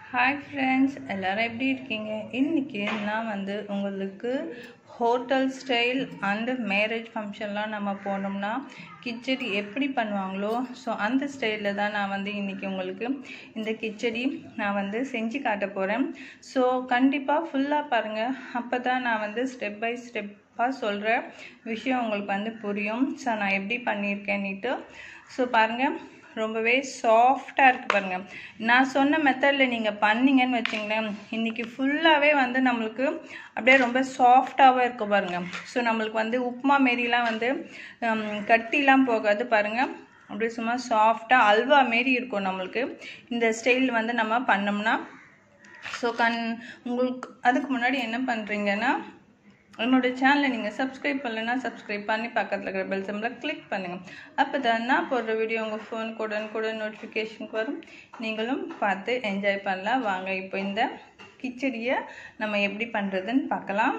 hi friends எல்லோரும் எப்படி இருக்கீங்க இன்றைக்கி நான் வந்து உங்களுக்கு ஹோட்டல் ஸ்டைல் அண்டு மேரேஜ் ஃபங்க்ஷன்லாம் நம்ம போனோம்னா கிச்சடி எப்படி பண்ணுவாங்களோ ஸோ அந்த ஸ்டைலில் தான் நான் வந்து இன்றைக்கி உங்களுக்கு இந்த கிச்சடி நான் வந்து செஞ்சு காட்ட போகிறேன் ஸோ கண்டிப்பாக ஃபுல்லாக பாருங்கள் அப்போ தான் நான் வந்து ஸ்டெப் பை ஸ்டெப்பாக சொல்கிற விஷயம் உங்களுக்கு வந்து புரியும் ஸோ நான் எப்படி பண்ணியிருக்கேன்னுட்டு ஸோ பாருங்கள் ரொம்பவே சாஃப்டாக இருக்குது பாருங்கள் நான் சொன்ன மெத்தடில் நீங்கள் பண்ணீங்கன்னு வச்சிங்களேன் இன்றைக்கி ஃபுல்லாகவே வந்து நம்மளுக்கு அப்படியே ரொம்ப சாஃப்டாகவே இருக்கும் பாருங்கள் ஸோ நம்மளுக்கு வந்து உப்புமா மாரிலாம் வந்து ஹம், கட்டிலாம் போகாது பாருங்கள் அப்படியே சும்மா சாஃப்டாக அல்வா மாரி இருக்கும் நம்மளுக்கு இந்த ஸ்டைல் வந்து நம்ம பண்ணோம்னா ஸோ கண் உங்களுக்கு அதுக்கு முன்னாடி என்ன பண்ணுறீங்கன்னா என்னோட சேனலை நீங்கள் சப்ஸ்கிரைப் பண்ணலைன்னா சப்ஸ்கிரைப் பண்ணி பக்கத்தில் இருக்கிற பெல் சிம்பில் கிளிக் பண்ணுங்கள் அப்போ தான் நான் போடுற வீடியோ உங்கள் ஃபோனுக்கு உடனுக்குடன் நோட்டிஃபிகேஷனுக்கு வரும் நீங்களும் பார்த்து என்ஜாய் பண்ணலாம் வாங்க இப்போ இந்த கிச்சடியை நம்ம எப்படி பண்ணுறதுன்னு பார்க்கலாம்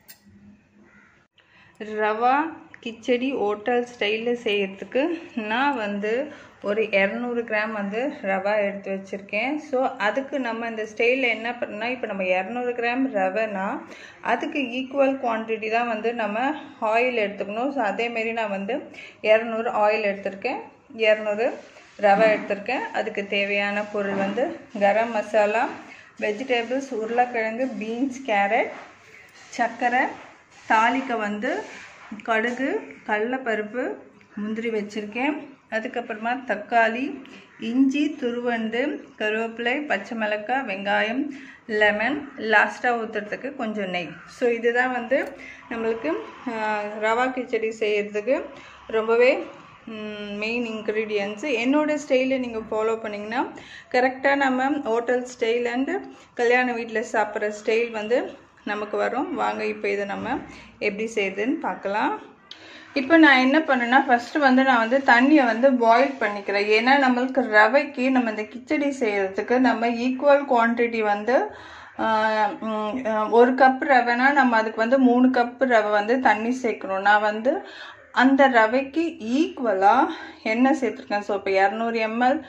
ரவா கிச்சடி ஹோட்டல் ஸ்டைலில் செய்யறதுக்கு நான் வந்து ஒரு இரநூறு கிராம் வந்து ரவா எடுத்து வச்சுருக்கேன் ஸோ அதுக்கு நம்ம இந்த ஸ்டைலில் என்ன பண்ணால் இப்போ நம்ம இரநூறு கிராம் ரவைனா அதுக்கு ஈக்குவல் குவான்டிட்டி தான் வந்து நம்ம ஆயில் எடுத்துக்கணும் ஸோ அதேமாரி நான் வந்து இரநூறு ஆயில் எடுத்திருக்கேன் இரநூறு ரவை எடுத்திருக்கேன் அதுக்கு தேவையான பொருள் வந்து கரம் மசாலா வெஜிடபிள்ஸ் உருளைக்கிழங்கு பீன்ஸ் கேரட் சர்க்கரை தாளிக்க வந்து கடுகு கடலைப்பருப்பு முந்திரி வச்சுருக்கேன் அதுக்கப்புறமா தக்காளி இஞ்சி துருவண்டு கருவேப்பிலை பச்சை மிளகாய் வெங்காயம் லெமன் லாஸ்ட்டாக ஊற்றுறதுக்கு கொஞ்சம் நெய் ஸோ இதுதான் வந்து நம்மளுக்கு ஆஹ், ரவா கிச்சடி செய்கிறதுக்கு ரொம்பவே மெயின் இன்க்ரீடியன்ஸு என்னோட ஸ்டைலை நீங்கள் ஃபாலோ பண்ணிங்கன்னா கரெக்டாக நம்ம ஹோட்டல் ஸ்டைல் அண்டு கல்யாண வீட்டில் சாப்பிட்ற ஸ்டைல் வந்து நமக்கு வரும் வாங்க இப்போ இதை நம்ம எப்படி செய்யுதுன்னு பார்க்கலாம் இப்போ நான் என்ன பண்ணேன்னா ஃபஸ்ட்டு வந்து நான் வந்து தண்ணியை வந்து பாயில் பண்ணிக்கிறேன் ஏன்னா நம்மளுக்கு ரவைக்கு நம்ம இந்த கிச்சடி செய்கிறதுக்கு நம்ம ஈக்குவல் குவான்டிட்டி வந்து ஆஹ், ம், ஆஹ், ஒரு கப் ரவைனா நம்ம அதுக்கு வந்து மூணு கப் ரவை வந்து தண்ணி சேர்க்கணும் நான் வந்து அந்த ரவைக்கு ஈக்குவலாக எண்ணெய் சேர்த்துருக்கேன் ஸோ இப்போ இரநூறு எம்எல்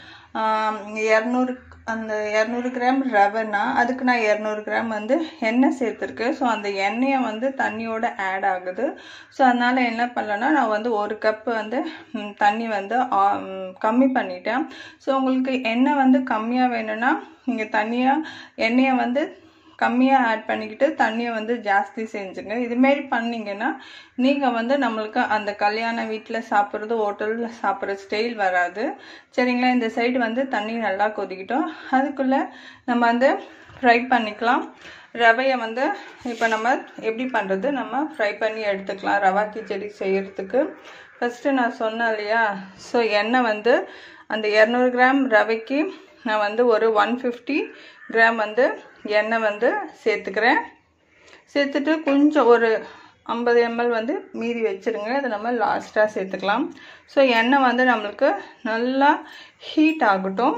இரநூறு அந்த இரநூறு கிராம் ரவைனா அதுக்கு நான் இரநூறு கிராம் வந்து எண்ணெய் சேர்த்துருக்கேன் ஸோ அந்த எண்ணெயை வந்து தண்ணியோட ஆட் ஆகுது ஸோ அதனால் என்ன பண்ணலன்னா நான் வந்து ஒரு கப்பு வந்து ம், தண்ணி வந்து ஆ, ம், கம்மி பண்ணிட்டேன் ஸோ உங்களுக்கு எண்ணெய் வந்து கம்மியாக வேணும்னா நீங்கள் தண்ணியாக எண்ணெயை வந்து கம்மியாக ஆட் பண்ணிக்கிட்டு தண்ணியை வந்து ஜாஸ்தி செஞ்சுங்க இதுமாரி பண்ணீங்கன்னா நீங்கள் வந்து நம்மளுக்கு அந்த கல்யாண வீட்டில் சாப்பிட்றது ஹோட்டலில் சாப்பிட்ற ஸ்டைல் வராது சரிங்களா இந்த சைடு வந்து தண்ணி நல்லா கொதிக்கிட்டோம் அதுக்குள்ளே நம்ம வந்து ஃப்ரை பண்ணிக்கலாம் ரவையை வந்து இப்போ நம்ம எப்படி பண்ணுறது நம்ம ஃப்ரை பண்ணி எடுத்துக்கலாம் ரவா கிச்சடி செய்கிறதுக்கு ஃபஸ்ட்டு நான் சொன்னேன் இல்லையா ஸோ எண்ணெய் வந்து அந்த இரநூறு கிராம் ரவைக்கு நான் வந்து ஒரு ஒன் ஃபிஃப்டி கிராம் வந்து எண்ணெய் வந்து சேர்த்துக்கிறேன் சேர்த்துட்டு கொஞ்சம் ஒரு ஐம்பது எம்எல் வந்து மீதி வச்சுருங்க அதை நம்ம லாஸ்ட்டாக சேர்த்துக்கலாம் ஸோ எண்ணெய் வந்து நம்மளுக்கு நல்லா ஹீட் ஆகட்டும்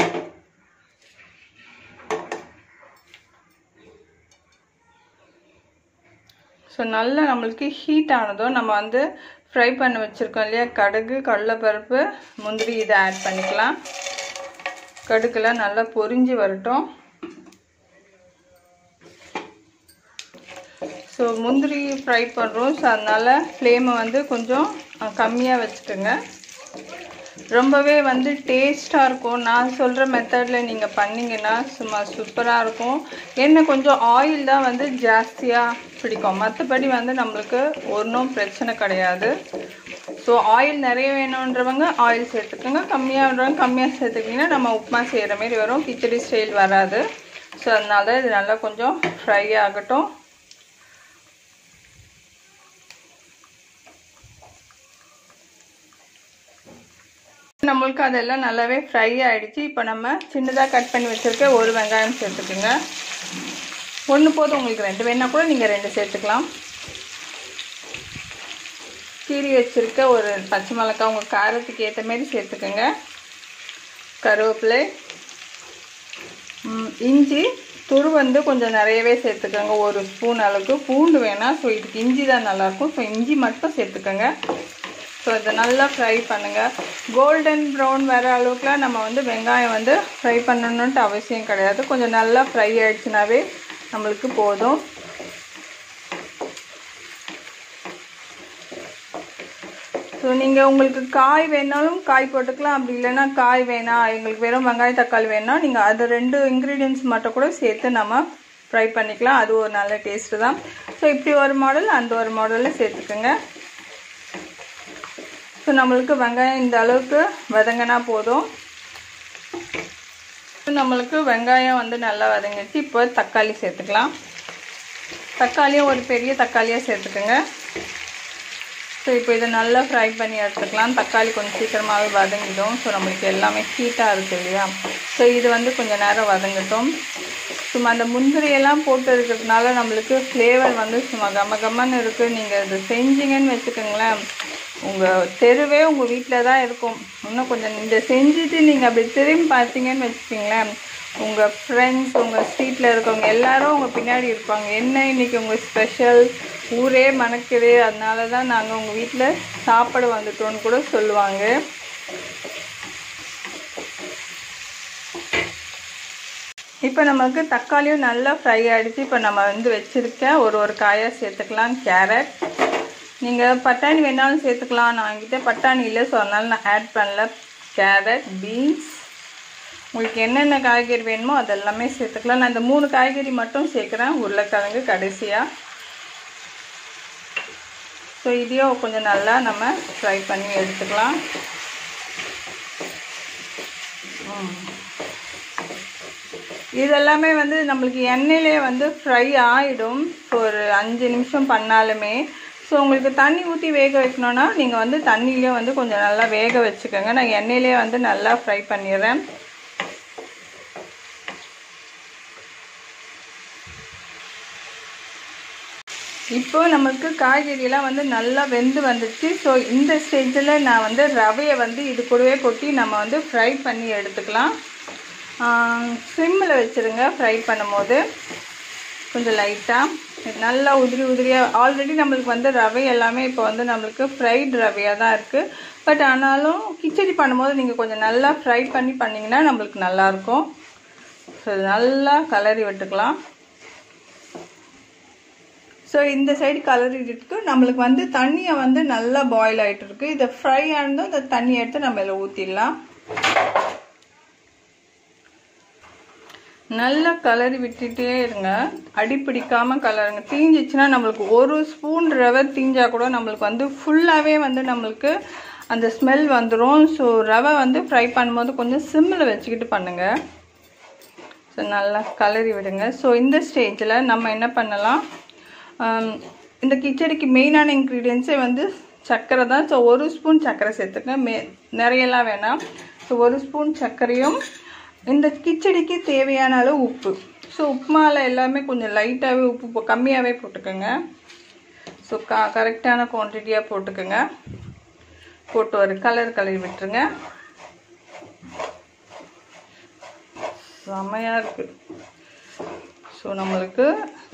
ஸோ நல்லா நம்மளுக்கு ஹீட் ஆனதும் நம்ம வந்து ஃப்ரை பண்ணி வச்சுருக்கோம் இல்லையா கடுகு கடலைப்பருப்பு முந்திரி இதை ஆட் பண்ணிக்கலாம் கடுகுலாம் நல்லா பொரிஞ்சு வரட்டும் ஸோ முந்திரி ஃப்ரை பண்ணுறோம் ஸோ அதனால் ஃப்ளேமை வந்து கொஞ்சம் கம்மியாக வச்சுக்கோங்க ரொம்பவே வந்து டேஸ்ட்டாக இருக்கும் நான் சொல்கிற மெத்தடில் நீங்கள் பண்ணிங்கன்னா சும்மா சூப்பராக இருக்கும் என்ன கொஞ்சம் ஆயில் தான் வந்து ஜாஸ்தியாக பிடிக்கும் மற்றபடி வந்து நம்மளுக்கு ஒன்றும் பிரச்சனை கிடையாது ஸோ ஆயில் நிறைய வேணுன்றவங்க ஆயில் சேர்த்துக்கோங்க கம்மியாகிறவங்க கம்மியாக சேர்த்துக்கிட்டிங்கன்னா நம்ம உப்புமா செய்கிற மாதிரி வரும் கிச்சடி ஸ்டைல் வராது ஸோ அதனால இது நல்லா கொஞ்சம் ஃப்ரை ஆகட்டும் நம்மளுக்கு அதெல்லாம் நல்லாவே ஃப்ரை ஆகிடுச்சு இப்போ நம்ம சின்னதாக கட் பண்ணி வச்சுருக்க ஒரு வெங்காயம் சேர்த்துக்குங்க ஒன்று போதும் உங்களுக்கு ரெண்டு வேணால் கூட நீங்கள் ரெண்டு சேர்த்துக்கலாம் கீரி வச்சுருக்க ஒரு பச்சை மிளகாய் உங்கள் காரத்துக்கு ஏற்ற மாதிரி சேர்த்துக்கோங்க கருவேப்பிலை ம், இஞ்சி துரு வந்து கொஞ்சம் நிறையவே சேர்த்துக்கோங்க ஒரு ஸ்பூன் அளவுக்கு பூண்டு வேணாம் ஸோ இதுக்கு இஞ்சி தான் நல்லாயிருக்கும் ஸோ இஞ்சி மட்டும் சேர்த்துக்கோங்க ஸோ இதை நல்லா ஃப்ரை பண்ணுங்கள் கோல்டன் ப்ரௌன் வர அளவுக்குலாம் நம்ம வந்து வெங்காயம் வந்து ஃப்ரை பண்ணணுன்ட்டு அவசியம் கிடையாது கொஞ்சம் நல்லா ஃப்ரை ஆயிடுச்சுனாவே நம்மளுக்கு போதும் ஸோ நீங்கள் உங்களுக்கு காய் வேணாலும் காய் போட்டுக்கலாம் அப்படி இல்லைன்னா காய் வேணாம் எங்களுக்கு வெறும் வெங்காயம் தக்காளி வேணா நீங்கள் அது ரெண்டு இன்க்ரீடியன்ஸ் மட்டும் கூட சேர்த்து நம்ம ஃப்ரை பண்ணிக்கலாம் அது ஒரு நல்ல டேஸ்ட்டு தான் ஸோ இப்படி ஒரு மாடல் அந்த ஒரு மாடலில் சேர்த்துக்குங்க ஸோ நம்மளுக்கு வெங்காயம் இந்த அளவுக்கு வதங்கினா போதும் நம்மளுக்கு வெங்காயம் வந்து நல்லா வதங்கிடுச்சு இப்போ தக்காளி சேர்த்துக்கலாம் தக்காளியும் ஒரு பெரிய தக்காளியாக சேர்த்துக்குங்க ஸோ இப்போ இதை நல்லா ஃப்ரை பண்ணி எடுத்துக்கலாம் தக்காளி கொஞ்சம் சீக்கிரமாகவே வதங்கிடும் ஸோ நம்மளுக்கு எல்லாமே ஹீட்டாக இருக்குது இல்லையா ஸோ இது வந்து கொஞ்சம் நேரம் வதங்கட்டும் சும்மா அந்த முந்திரியெல்லாம் போட்டு இருக்கிறதுனால நம்மளுக்கு ஃப்ளேவர் வந்து சும்மா கம கம்மன்னு இருக்குது நீங்கள் இது செஞ்சீங்கன்னு வச்சுக்கோங்களேன் உங்கள் தெருவே உங்கள் வீட்டில் தான் இருக்கும் இன்னும் கொஞ்சம் இந்த செஞ்சுட்டு நீங்கள் அப்படி திரும்பி பார்த்தீங்கன்னு வச்சுக்கிங்களேன் உங்கள் ஃப்ரெண்ட்ஸ் உங்கள் ஸ்ட்ரீட்டில் இருக்கவங்க எல்லாரும் உங்கள் பின்னாடி இருப்பாங்க என்ன இன்னைக்கு உங்கள் ஸ்பெஷல் ஊரே மணக்குது அதனால தான் நாங்கள் உங்கள் வீட்டில் சாப்பாடு வந்துட்டோன்னு கூட சொல்லுவாங்க இப்போ நமக்கு தக்காளியும் நல்லா ஃப்ரை ஆகிடுச்சு இப்போ நம்ம வந்து வச்சுருக்க ஒரு ஒரு காயாக சேர்த்துக்கலாம் கேரட் நீங்கள் பட்டாணி வேணாலும் சேர்த்துக்கலாம் நான் என்கிட்ட பட்டாணி இல்லை ஸோ அதனால நான் ஆட் பண்ணல கேரட் பீன்ஸ் உங்களுக்கு என்னென்ன காய்கறி வேணுமோ அதெல்லாமே சேர்த்துக்கலாம் நான் இந்த மூணு காய்கறி மட்டும் சேர்க்குறேன் உருளைக்கிழங்கு கடைசியாக ஸோ இதையும் கொஞ்சம் நல்லா நம்ம ஃப்ரை பண்ணி எடுத்துக்கலாம் இதெல்லாமே வந்து நம்மளுக்கு எண்ணெயிலே வந்து ஃப்ரை ஆகிடும் ஒரு அஞ்சு நிமிஷம் பண்ணாலுமே ஸோ உங்களுக்கு தண்ணி ஊற்றி வேக வைக்கணுன்னா நீங்கள் வந்து தண்ணியிலே வந்து கொஞ்சம் நல்லா வேக வச்சுக்கோங்க நான் எண்ணெயிலே வந்து நல்லா ஃப்ரை பண்ணிடுறேன் இப்போ நமக்கு காய்கறியெல்லாம் வந்து நல்லா வெந்து வந்துடுச்சு ஸோ இந்த ஸ்டேஜில் நான் வந்து ரவையை வந்து இது கூடவே கொட்டி நம்ம வந்து ஃப்ரை பண்ணி எடுத்துக்கலாம் சிம்மில் வச்சுருங்க ஃப்ரை பண்ணும்போது கொஞ்சம் லைட்டாக நல்லா உதிரி உதிரியாக ஆல்ரெடி நம்மளுக்கு வந்து ரவை எல்லாமே இப்போ வந்து நம்மளுக்கு ஃப்ரைட் ரவையாக தான் இருக்குது பட் ஆனாலும் கிச்சடி பண்ணும்போது நீங்கள் கொஞ்சம் நல்லா ஃப்ரை பண்ணி பண்ணிங்கன்னா நம்மளுக்கு நல்லாயிருக்கும் ஸோ நல்லா கலரி விட்டுக்கலாம் ஸோ இந்த சைடு கலரிட்டு நம்மளுக்கு வந்து தண்ணியை வந்து நல்லா பாயில் ஆகிட்டு இருக்கு இதை ஃப்ரை ஆனதும் இந்த தண்ணியை எடுத்து நம்ம இதில் ஊற்றிடலாம் நல்லா கலரி விட்டுட்டே இருங்க அடி பிடிக்காம கலருங்க தீஞ்சிச்சுன்னா நம்மளுக்கு ஒரு ஸ்பூன் ரவை தீஞ்சா கூட நம்மளுக்கு வந்து ஃபுல்லாகவே வந்து நம்மளுக்கு அந்த ஸ்மெல் வந்துடும் ஸோ ரவை வந்து ஃப்ரை பண்ணும்போது கொஞ்சம் சிம்மில் வச்சுக்கிட்டு பண்ணுங்கள் ஸோ நல்லா கலரி விடுங்க ஸோ இந்த ஸ்டேஜில் நம்ம என்ன பண்ணலாம் இந்த கிச்சடிக்கு மெயினான இன்க்ரீடியன்ஸே வந்து சர்க்கரை தான் ஸோ ஒரு ஸ்பூன் சர்க்கரை சேர்த்துக்கங்க மே நிறையெல்லாம் வேணாம் ஸோ ஒரு ஸ்பூன் சர்க்கரையும் இந்த கிச்சடிக்கு தேவையான அளவு உப்பு ஸோ உப்புமாவில் எல்லாமே கொஞ்சம் லைட்டாகவே உப்பு கம்மியாகவே போட்டுக்கோங்க ஸோ க கரெக்டான குவான்டிட்டியாக போட்டுக்கோங்க போட்டு ஒரு கலர் கலரி விட்டுருங்க செம்மையாக இருக்குது ஸோ நம்மளுக்கு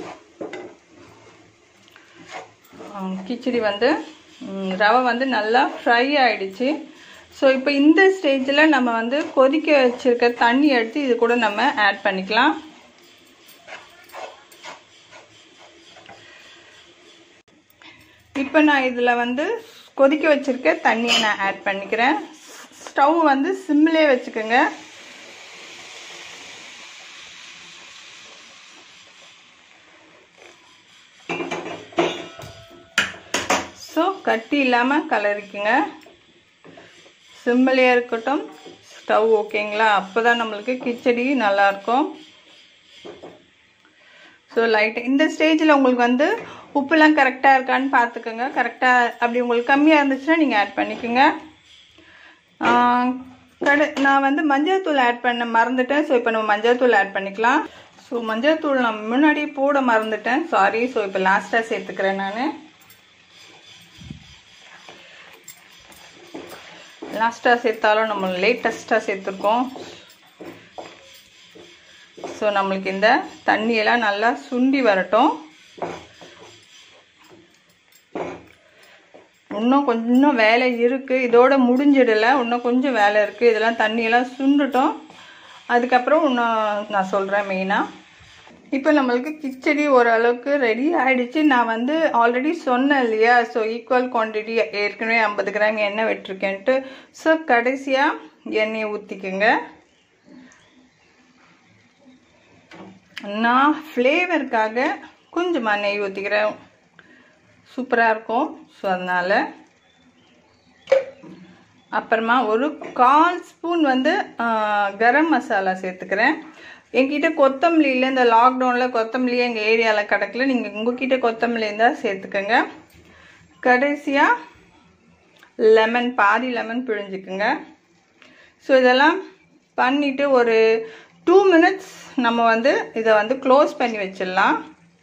கிச்சடி வந்து ரவை வந்து நல்லா ஃப்ரை ஆகிடுச்சு ஸோ இப்போ இந்த ஸ்டேஜில் நம்ம வந்து கொதிக்க வச்சுருக்க தண்ணி எடுத்து இது கூட நம்ம ஆட் பண்ணிக்கலாம் இப்போ நான் இதில் வந்து கொதிக்க வச்சுருக்க தண்ணியை நான் ஆட் பண்ணிக்கிறேன் ஸ்டவ் வந்து சிம்மிலே வச்சுக்கோங்க ஸோ கட்டி இல்லாமல் கலரிக்குங்க சிம்மிலே இருக்கட்டும் ஸ்டவ் ஓகேங்களா அப்போ தான் நம்மளுக்கு கிச்சடி நல்லாயிருக்கும் ஸோ லைட் இந்த ஸ்டேஜில் உங்களுக்கு வந்து உப்புலாம் கரெக்டாக இருக்கான்னு பார்த்துக்கோங்க கரெக்டாக அப்படி உங்களுக்கு கம்மியாக இருந்துச்சுன்னா நீங்கள் ஆட் பண்ணிக்கோங்க கடை நான் வந்து மஞ்சள் தூள் ஆட் பண்ண மறந்துட்டேன் ஸோ இப்போ நம்ம மஞ்சள் தூள் ஆட் பண்ணிக்கலாம் ஸோ மஞ்சள் தூள் நான் முன்னாடி போட மறந்துட்டேன் சாரி ஸோ இப்போ லாஸ்ட்டாக சேர்த்துக்கிறேன் நான் லாஸ்ட்டாக சேர்த்தாலும் நம்ம லேட்டஸ்ட்டாக சேர்த்துருக்கோம் ஸோ நம்மளுக்கு இந்த தண்ணியெல்லாம் நல்லா சுண்டி வரட்டும் இன்னும் கொஞ்சம் வேலை இருக்குது இதோட முடிஞ்சிடலை இன்னும் கொஞ்சம் வேலை இருக்குது இதெல்லாம் தண்ணியெல்லாம் சுண்டுட்டோம் அதுக்கப்புறம் இன்னும் நான் சொல்கிறேன் மெயினாக இப்போ நம்மளுக்கு கிச்சடி ஓரளவுக்கு ரெடி ஆயிடுச்சு நான் வந்து ஆல்ரெடி சொன்னேன் இல்லையா ஸோ ஈக்குவல் குவான்டிட்டி ஏற்கனவே ஐம்பது கிராம் எண்ணெய் விட்டுருக்கேன்ட்டு ஸோ கடைசியாக எண்ணெயை ஊற்றிக்குங்க நான் ஃப்ளேவருக்காக கொஞ்சமாக நெய் ஊற்றிக்கிறேன் சூப்பராக இருக்கும் ஸோ அதனால் அப்புறமா ஒரு கால் ஸ்பூன் வந்து ஆ, கரம் மசாலா சேர்த்துக்கிறேன் என்கிட்ட கொத்தமல்லி இல்லை இந்த லாக்டவுனில் கொத்தமல்லி எங்கள் ஏரியாவில் கிடக்கல நீங்கள் உங்ககிட்ட கொத்தமல்லி இருந்தால் சேர்த்துக்கோங்க கடைசியாக லெமன் பாதி லெமன் பிழிஞ்சுக்குங்க ஸோ இதெல்லாம் பண்ணிவிட்டு ஒரு டூ மினிட்ஸ் நம்ம வந்து இதை வந்து க்ளோஸ் பண்ணி வச்சிடலாம்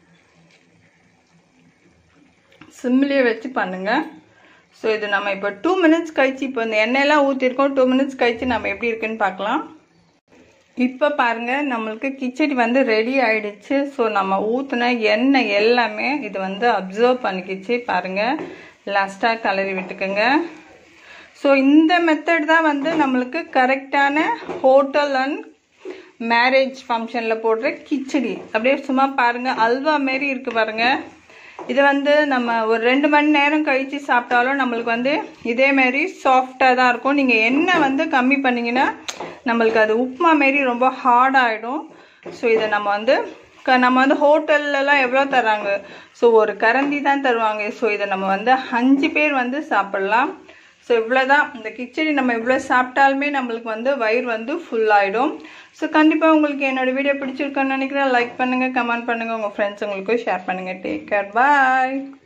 சிம்லேயே வச்சு பண்ணுங்க ஸோ இது நம்ம இப்போ டூ மினிட்ஸ் கழிச்சு இப்போ இந்த எண்ணெயெல்லாம் ஊற்றிருக்கோம் டூ மினிட்ஸ் கழிச்சு நம்ம எப்படி இருக்குன்னு பார்க்கலாம் இப்போ பாருங்க நம்மளுக்கு கிச்சடி வந்து ரெடி ஆயிடுச்சு ஸோ நம்ம ஊற்றின எண்ணெய் எல்லாமே இது வந்து அப்சர்வ் பண்ணிக்கிச்சு பாருங்க லாஸ்ட்டாக கலரி விட்டுக்குங்க ஸோ இந்த மெத்தட் தான் வந்து நம்மளுக்கு கரெக்டான ஹோட்டல் அண்ட் மேரேஜ் ஃபங்க்ஷனில் போடுற கிச்சடி அப்படியே சும்மா பாருங்க அல்வா மாரி இருக்கு பாருங்க இது வந்து நம்ம ஒரு ரெண்டு மணி நேரம் கழித்து சாப்பிட்டாலும் நம்மளுக்கு வந்து இதே மாதிரி சாஃப்டாக தான் இருக்கும் நீங்கள் எண்ணெய் வந்து கம்மி பண்ணிங்கன்னா நம்மளுக்கு அது உப்புமா மாரி ரொம்ப ஹார்ட் ஆகிடும் ஸோ இதை நம்ம வந்து க நம்ம வந்து ஹோட்டல்லலாம் எவ்வளோ தராங்க ஸோ ஒரு கரண்டி தான் தருவாங்க ஸோ இதை நம்ம வந்து அஞ்சு பேர் வந்து சாப்பிட்லாம் ஸோ இவ்வளோதான் இந்த கிச்சடி நம்ம இவ்வளோ சாப்பிட்டாலுமே நம்மளுக்கு வந்து வயிறு வந்து ஃபுல் ஆகிடும் ஸோ கண்டிப்பாக உங்களுக்கு என்னோட வீடியோ பிடிச்சிருக்குன்னு நினைக்கிறேன் லைக் பண்ணுங்கள் கமெண்ட் பண்ணுங்கள் உங்கள் ஃப்ரெண்ட்ஸ் உங்களுக்கும் ஷேர் பண்ணுங்கள் டேக் கேர் பாய்